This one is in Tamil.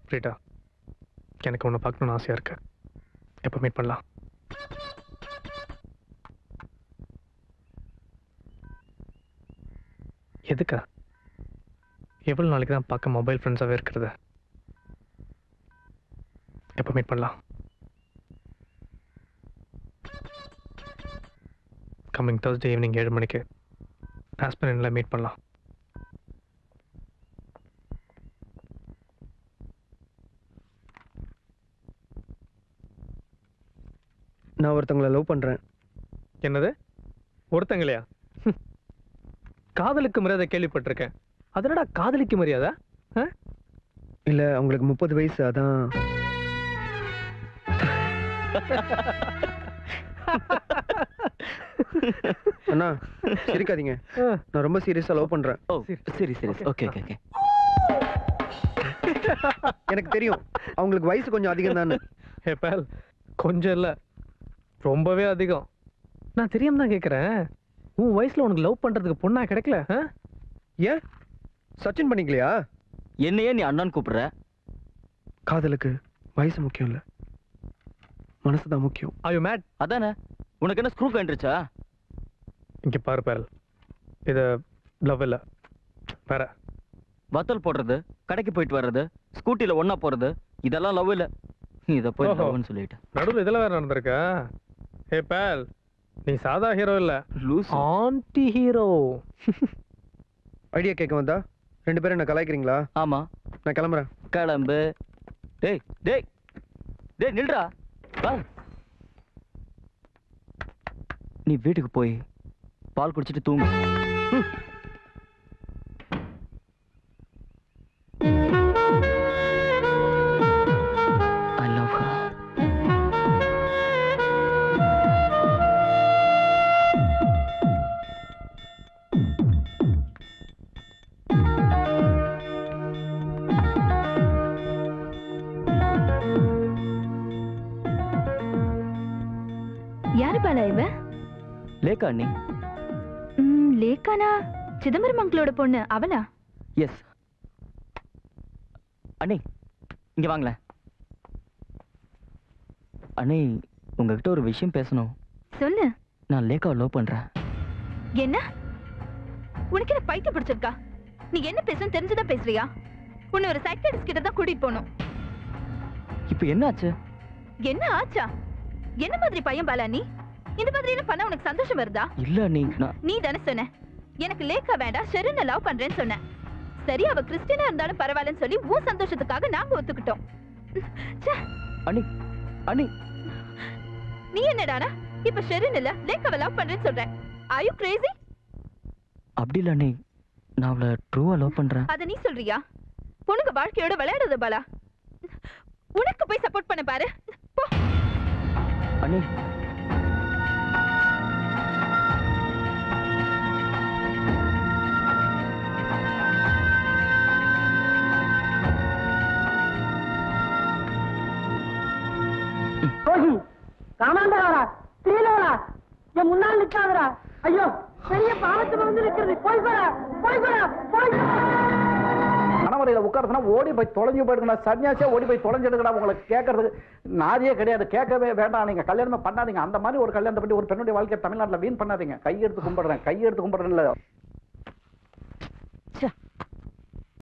ரீட்டா எனக்கு உன்னை பார்க்கணும்னு ஆசையாக இருக்கு எப்போ மீட் பண்ணலாம் எதுக்கா எவ்வளோ நாளைக்கு தான் பார்க்க மொபைல் ஃப்ரெண்ட்ஸாகவே இருக்கிறது எப்போ மீட் பண்ணலாம் கம்மிங் Thursday ஈவினிங் ஏழு மணிக்கு ஆஸ்பிரனில் மீட் பண்ணலாம் நான் ஒருத்தவங்கள லவ் பண்றேன் என்னது ஒருத்தங்களையா ஹம். காதலுக்கு மரியாதை கேள்விப்பட்டிருக்கேன் அதனடா காதலிக்கு மரியாதை ஆ? இல்ல அவங்களுக்கு முப்பது வயசு அதான் அண்ணா சிரிக்காதீங்க ஆ. நான் ரொம்ப சீரியஸா லவ் பண்றேன் ஓ சரி சரி ஓகே ஓகே ஓகே எனக்கு தெரியும் அவங்களுக்கு வயசு கொஞ்சம் அதிகம் தானே ஹே பேல் கொஞ்சம் இல்லை ரொம்பவே அதிகம் நான் தெரியாம தான் கேட்குறேன் உன் வயசுல உனக்கு லவ் பண்றதுக்கு பொண்ணா கிடைக்கல ஆ? ஏன் சச்சின் பண்ணிக்கலையா என்னையே நீ அண்ணான்னு கூப்பிடுற காதலுக்கு வயசு முக்கியம் இல்ல மனசு தான் முக்கியம் Are you mad அதானே உனக்கு என்ன ஸ்க்ரூ கண்டுருச்சா இங்க பாரு பேல் இது லவ் இல்லை வேற வத்தல் போடுறது கடைக்கு போயிட்டு வர்றது ஸ்கூட்டில ஒண்ணா போறது இதெல்லாம் லவ் இல்ல நீ இதை போய் ஓஹோ. லவ்னு சொல்லிட்ட நடுவில் இதெல்லாம் வேற நடந்திருக்கா ஹே பேல் நீ சாதா ஹீரோ இல்ல லூஸ் ஆன்டி ஹீரோ ஐடியா கேட்க வந்தா ரெண்டு பேரும் என்ன கலாய்க்கிறீங்களா ஆமா நான் கிளம்புறேன் கிளம்பு டேய் டேய் டேய் நில்றா வா நீ வீட்டுக்கு போய் பால் குடிச்சிட்டு தூங்கு ம். I love her. யாரு பாலா இவ லேக்கா அண்ணி ம், லேக்கானா சிதம்பரம் அங்கிளோட பொண்ணு அவளா எஸ் அண்ணி இங்க வாங்களேன் அண்ணி உங்ககிட்ட ஒரு விஷயம் பேசணும் சொல்லு நான் லேக்காவை லவ் பண்றேன் என்ன உனக்கு என்ன பைத்தியம் பிடிச்சிருக்கா நீ என்ன பேசணும் தெரிஞ்சுதான் பேசுறியா உன்னை ஒரு சைக்காட்டிஸ்ட் கிட்ட தான் கூட்டிட்டு போகணும் இப்போ என்னாச்சு என்ன ஆச்சா என்ன மாதிரி பையன் பாலா நீ இந்த மாதிரி எல்லாம் பண்ண உனக்கு சந்தோஷம் வருதா இல்ல அண்ணி நான் நீ தானே சொன்ன எனக்கு லேக்கா வேண்டாம் ஷெரின லவ் பண்றேன்னு சொன்ன சரி அவ கிறிஸ்டினா இருந்தாலும் பரவாயில்லன்னு சொல்லி உன் சந்தோஷத்துக்காக நாங்க ஒத்துக்கிட்டோம் ச்சே, அண்ணி அண்ணி நீ என்னடானா இப்ப ஷெரின் இல்ல லேக்காவை லவ் பண்றேன்னு சொல்ற ஆர் யூ கிரேசி அப்படி இல்ல அண்ணி நான் அவளை ட்ரூவா லவ் பண்றேன் அத நீ சொல்றியா பொண்ணுங்க வாழ்க்கையோட விளையாடுறது பாலா உனக்கு போய் சப்போர்ட் பண்ண பாரு போ அண்ணி ரோஹி காமாண்டகாரா ஸ்ரீலோரா என் முன்னால் நிக்காதரா ஐயோ பெரிய பாவத்துல வந்து நிக்கிறது போய் போறா போய் போறா போய் கணவரையில உட்காரதுனா ஓடி போய் தொலைஞ்சு போயிடுங்கடா சன்னியாசியா ஓடி போய் தொலைஞ்சிடுங்கடா உங்களுக்கு கேட்கறதுக்கு நாதியே கிடையாது கேட்கவே வேண்டாம் நீங்க கல்யாணமே பண்ணாதீங்க அந்த மாதிரி ஒரு கல்யாணத்தை பற்றி ஒரு பெண்ணுடைய வாழ்க்கை தமிழ்நாட்டுல வீண் பண்ணாதீங்க கையெடுத்து கும்பிடுறேன் கையெடுத்து கும்பிடுறேன் இல்ல